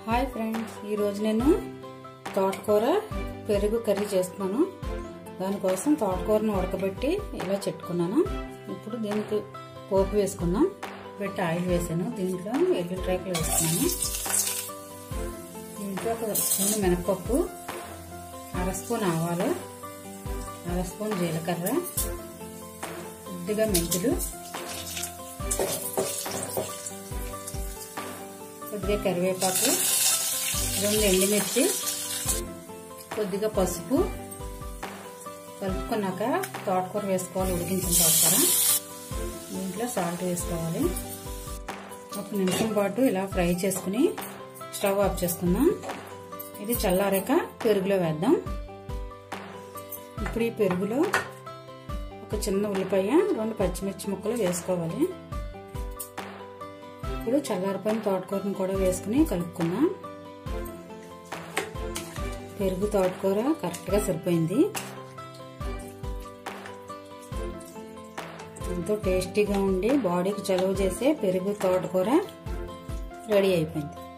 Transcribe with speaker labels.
Speaker 1: hi friends ఈరోజు నేను తోటకూర పెరుగు కర్రీ చేస్తున్నాను దానికోసం తోటకూరను ఉడకబెట్టి ఇలా చెట్టుకున్నాను ఇప్పుడు దీనికి పోపు వేసుకుందాం పెట్టి ఆయిల్ వేసాను దీంట్లో ఎల్లుల్లి రేకులు వేస్తున్నాను దీంట్లో ఒక స్పూన్ మినపప్పు అర స్పూన్ ఆవాలు అర స్పూన్ జీలకర్ర కొద్దిగా మెంతులు కొద్దిగా కరివేపాకు రెండు ఎండుమిర్చి కొద్దిగా పసుపు కలుపుకున్నాక తోటకూర వేసుకోవాలి ఉడికించిన తోటకూర దీంట్లో సాల్ట్ వేసుకోవాలి ఒక నిమిషం పాటు ఇలా ఫ్రై చేసుకుని స్టవ్ ఆఫ్ చేసుకుందాం ఇది చల్లారాక పెరుగులో వేద్దాం ఇప్పుడు ఈ పెరుగులో ఒక చిన్న ఉల్లిపాయ రెండు పచ్చిమిర్చి ముక్కలు వేసుకోవాలి ఇప్పుడు చల్లారిపోయిన తోటకూరను కూడా వేసుకుని కలుపుకుందాం పెరుగు తోటకూర కరెక్ట్గా సరిపోయింది ఎంతో టేస్టీగా ఉండి బాడీకి చలువ చేసే పెరుగు తోటకూర రెడీ అయిపోయింది